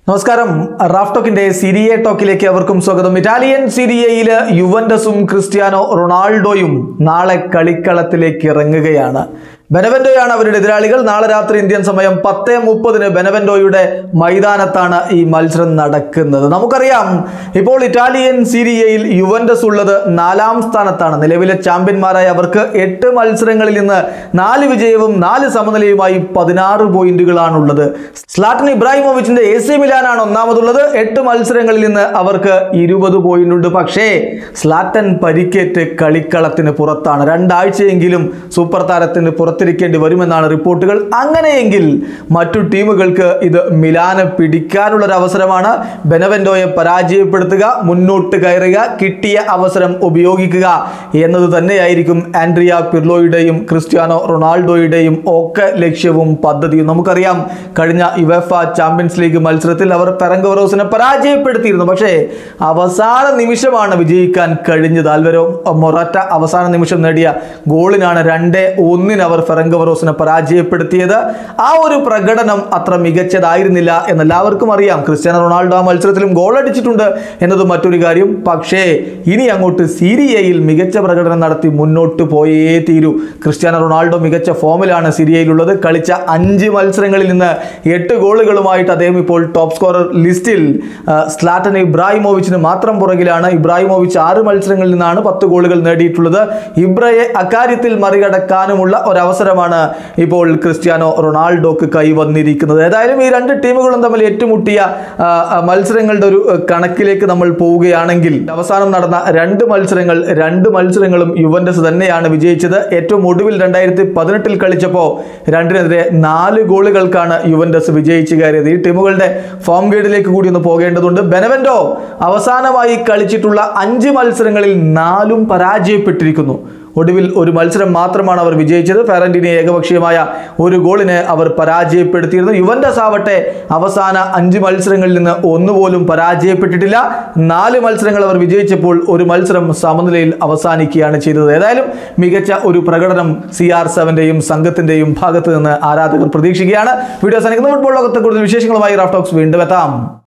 നമസ്കാരം റാഫ് ടോക്കിന്റെ സിരിയെ ടോക്കിലേക്ക് അവർക്കും സ്വാഗതം ഇറ്റാലിയൻ സിരിയയില് യുവന്റസും ക്രിസ്ത്യാനോ റൊണാൾഡോയും നാളെ കളിക്കളത്തിലേക്ക് ഇറങ്ങുകയാണ് ബെനവെന്റോയാണ് അവരുടെ എതിരാളികൾ നാളെ രാത്രി ഇന്ത്യൻ സമയം പത്ത് മുപ്പതിന് ബെനവെന്റോയുടെ മൈതാനത്താണ് ഈ മത്സരം നടക്കുന്നത് നമുക്കറിയാം ഇപ്പോൾ ഇറ്റാലിയൻ സീരിയയിൽ യുവന്റസ് ഉള്ളത് നാലാം സ്ഥാനത്താണ് നിലവിലെ ചാമ്പ്യന്മാരായ അവർക്ക് എട്ട് മത്സരങ്ങളിൽ നിന്ന് നാല് വിജയവും നാല് സമനിലയുമായി പതിനാറ് പോയിന്റുകളാണുള്ളത് സ്ലാട്ടൻ ഇബ്രാഹിമോവിച്ചിന്റെ എ സി മിലാനാണ് ഒന്നാമതുള്ളത് എട്ട് മത്സരങ്ങളിൽ നിന്ന് അവർക്ക് ഇരുപത് പോയിന്റ് ഉണ്ട് പക്ഷേ സ്ലാറ്റൻ പരിക്കേറ്റ് കളിക്കളത്തിന് പുറത്താണ് രണ്ടാഴ്ചയെങ്കിലും സൂപ്പർ താരത്തിന് പുറത്തിരിക്കേണ്ടി വരുമെന്നാണ് റിപ്പോർട്ടുകൾ അങ്ങനെയെങ്കിൽ മറ്റു ടീമുകൾക്ക് ഇത് മിലാനെ പിടിക്കാനുള്ള ഒരു അവസരമാണ് ബെനവെന്റോയെ പരാജയപ്പെടുത്തുക മുന്നോട്ട് കയറുക കിട്ടിയ അവസരം ഉപയോഗിക്കുക എന്നത് തന്നെയായിരിക്കും ആൻഡ്രിയ പിർലോയുടെയും ക്രിസ്ത്യാനോ റൊണാൾഡോയുടെയും ഒക്കെ ലക്ഷ്യവും പദ്ധതിയും നമുക്കറിയാം കഴിഞ്ഞ യുവഫ ചാമ്പ്യൻസ് ലീഗ് മത്സരത്തിൽ അവർ പെരങ്കോറോസിനെ പരാജയപ്പെടുത്തിയിരുന്നു പക്ഷേ അവസാന നിമിഷമാണ് വിജയിക്കാൻ കഴിഞ്ഞത് ആൽവരോ മൊറാറ്റ അവസാന നിമിഷം നേടിയ ഗോളിനാണ് രണ്ട് ഒന്നിന് അവർ ഫെറങ്കോറോസിനെ പരാജയപ്പെടുത്തിയത് ആ ഒരു പ്രകടനം അത്ര മികച്ചതായിരുന്നില്ല എന്ന് എല്ലാവർക്കും അറിയാം ക്രിസ്ത്യാനോ റൊണാൾഡോ ആ മത്സരത്തിലും ഗോൾ അടിച്ചിട്ടുണ്ട് എന്നത് മറ്റൊരു കാര്യം പക്ഷേ ഇനി അങ്ങോട്ട് സീരിയയിൽ മികച്ച പ്രകടനം നടത്തി മുന്നോട്ട് പോയേ തീരൂ ക്രിസ്ത്യാനോ റൊണാൾഡോ മികച്ച ഫോമിലാണ് സിരിയയിലുള്ളത് കളിച്ച അഞ്ച് മത്സരങ്ങളിൽ നിന്ന് എട്ട് ഗോളുകളുമായിട്ട് അദ്ദേഹം ഇപ്പോൾ ടോപ്പ് സ്കോറർ ലിസ്റ്റിൽ ആ, സ്ലാറ്റൻ ഇബ്രാഹിമോവിച്ചിന് മാത്രം പുറകിലാണ് ഇബ്രാഹിമോവിച്ച് ആറ് മത്സരങ്ങളിൽ നിന്നാണ് പത്ത് ഗോളുകൾ നേടിയിട്ടുള്ളത് ഇബ്രയെ അക്കാര്യത്തിൽ മറികടക്കാനുമുള്ള ഒരവസരമാണ് ഇപ്പോൾ ക്രിസ്ത്യാനോ റൊണാൾഡോക്ക് കൈവന്നിരിക്കുന്നത് ഏതായാലും ഈ രണ്ട് ടീമുകളും തമ്മിൽ ഏറ്റുമുട്ടിയ ആ, ആ, മത്സരങ്ങളുടെ ഒരു ആ, കണക്കിലേക്ക് നമ്മൾ പോവുകയാണെങ്കിൽ അവസാനം നടന്ന രണ്ട് മത്സരങ്ങൾ രണ്ട് മത്സരങ്ങളും യുവന്റസ് തന്നെയാണ് വിജയിച്ചത് ഏറ്റവും ഒടുവിൽ രണ്ടായിരത്തി പതിനെട്ടിൽ കളിച്ചപ്പോൾ രണ്ടിനെതിരെ നാല് ഗോളുകൾക്കാണ് യുവന്റസ് വിജയിച്ചു കയറിയത് ഈ ടീമുകളുടെ ഫോം ഗേഡിലേക്ക് കൂടി ഒന്ന് പോകേണ്ടതുണ്ട് ബെനവെന്റോ അവസാനമായി കളിച്ചിട്ടുള്ള അഞ്ച് മത്സരങ്ങളിൽ നാലും പരാജയപ്പെട്ടിരിക്കുന്നു ഒടുവിൽ ഒരു മത്സരം മാത്രമാണ് അവർ വിജയിച്ചത് ഫെറന്റിനെ ഏകപക്ഷീയമായ ഒരു ഗോളിന് അവർ പരാജയപ്പെടുത്തിയിരുന്നു യുവന്റസ് ആവട്ടെ അവസാന അഞ്ച് മത്സരങ്ങളിൽ നിന്ന് ഒന്നുപോലും പരാജയപ്പെട്ടിട്ടില്ല നാല് മത്സരങ്ങൾ അവർ വിജയിച്ചപ്പോൾ ഒരു മത്സരം സമനിലയിൽ അവസാനിക്കുകയാണ് ചെയ്തത് ഏതായാലും മികച്ച ഒരു പ്രകടനം സി ആർ സെവന്റെയും സംഘത്തിന്റെയും ഭാഗത്ത് നിന്ന് ആരാധകർ പ്രതീക്ഷിക്കുകയാണ് വീഡിയോ അവസാനിക്കുന്ന ഫുട്ബോൾ ലോകത്തെ കൂടുതൽ വിശേഷങ്ങളുമായി റാഫ്റ്റോക്സ് വീണ്ടും എത്താം